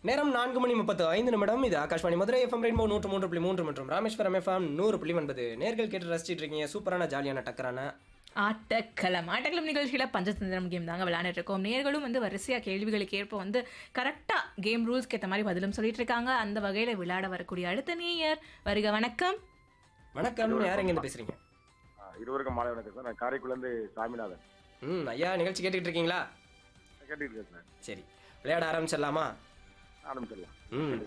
நேரம் நான்கு மணி முப்பத்து ஐந்து நிமிடம் இது ஆகாஷ்வாணி மதுரை எஃப்எம் ரெயின்போ நூற்று மூன்று புள்ளி மூன்று மற்றும் ராமேஸ்வரம் எஃப்எம் நூறு புள்ளி ஒன்பது நேர்கள் கேட்டு ரசிச்சிட்டு இருக்கீங்க சூப்பரான ஜாலியான டக்கரான ஆட்டக்களம் ஆட்டக்களம் நிகழ்ச்சியில் பஞ்சதந்திரம் கேம் தாங்க விளையாண்டுட்டு இருக்கோம் நேர்களும் வந்து வரிசையாக கேள்விகளுக்கு ஏற்ப வந்து கரெக்டாக கேம் ரூல்ஸ்க்கு ஏற்ற மாதிரி பதிலும் சொல்லிட்டு இருக்காங்க அந்த வகையில் விளையாட வரக்கூடிய அடுத்த நேயர் வருக வணக்கம் வணக்கம் யார் எங்கேருந்து பேசுறீங்க ஆ, இருவருக்கும் மாலை வணக்கம் சார் நான் காரைக்குடிலேருந்து சாமிநாதன் ம் ஐயா நிகழ்ச்சி கேட்டுக்கிட்டு இருக்கீங்களா கேட்டுக்கிட்டு இருக்கேன் சார் சரி விளையாட ஆரம்பிச்சிடலாமா ஆரம்பிச்சிடலாம் ம்